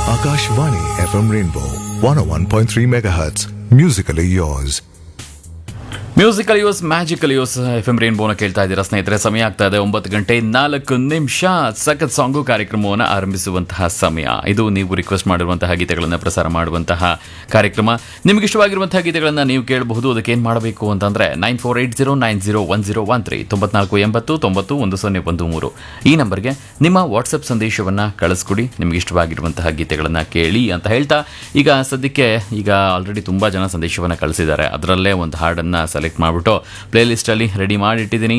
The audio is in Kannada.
Akashvani FM Rainbow 101.3 MHz. Musically yours. Musically yours magically yours F M ರೇನ್ಬೋನ ಕೇಳ್ತಾ ಇದ್ದೀರಾ ಸ್ನೇಹಿತರೆ ಸಮಯ ಆಗ್ತಾ ಇದೆ ಒಂಬತ್ತು ಗಂಟೆ ನಾಲ್ಕು ನಿಮಿಷ ಸಖತ್ ಸಾಂಗು ಕಾರ್ಯಕ್ರಮವನ್ನು ಆರಂಭಿಸುವಂತಹ ಸಮಯ ಇದು ನೀವು ರಿಕ್ವೆಸ್ಟ್ ಮಾಡಿರುವಂತಹ ಗೀತೆಗಳನ್ನು ಪ್ರಸಾರ ಮಾಡುವಂತಹ ಕಾರ್ಯಕ್ರಮ ನಿಮಗೆ ಇಷ್ಟವಾಗಿರುವಂತಹ ಗೀತೆಗಳನ್ನು ನೀವು ಕೇಳಬಹುದು ಅದಕ್ಕೆ ಏನು ಮಾಡಬೇಕು ಅಂತಂದ್ರೆ nine four eight zero nine zero one zero one three ತೊಂಬತ್ನಾಲ್ಕು ಎಂಬತ್ತು ತೊಂಬತ್ತು ಒಂದು ಸೊನ್ನೆ ಒಂದು ಮೂರು ಈ ನಂಬರ್ಗೆ ನಿಮ್ಮ ವಾಟ್ಸಪ್ ಸಂದೇಶವನ್ನು ಕಳಿಸ್ಕೊಡಿ ನಿಮಗೆ ಇಷ್ಟವಾಗಿರುವಂತಹ ಗೀತೆಗಳನ್ನು ಕೇಳಿ ಅಂತ ಹೇಳ್ತಾ ಈಗ ಸದ್ಯಕ್ಕೆ ಈಗ ಆಲ್ರೆಡಿ ತುಂಬ ಜನ ಸಂದೇಶವನ್ನು ಕಳಿಸಿದ್ದಾರೆ ಅದರಲ್ಲೇ ಒಂದು ಹಾಡನ್ನು ಸೆಲೆಕ್ಟ್ ಮಾಡಿಬಿಟ್ಟು ಪ್ಲೇ ಲಿಸ್ಟಲ್ಲಿ ರೆಡಿ ಮಾಡಿಟ್ಟಿದ್ದೀನಿ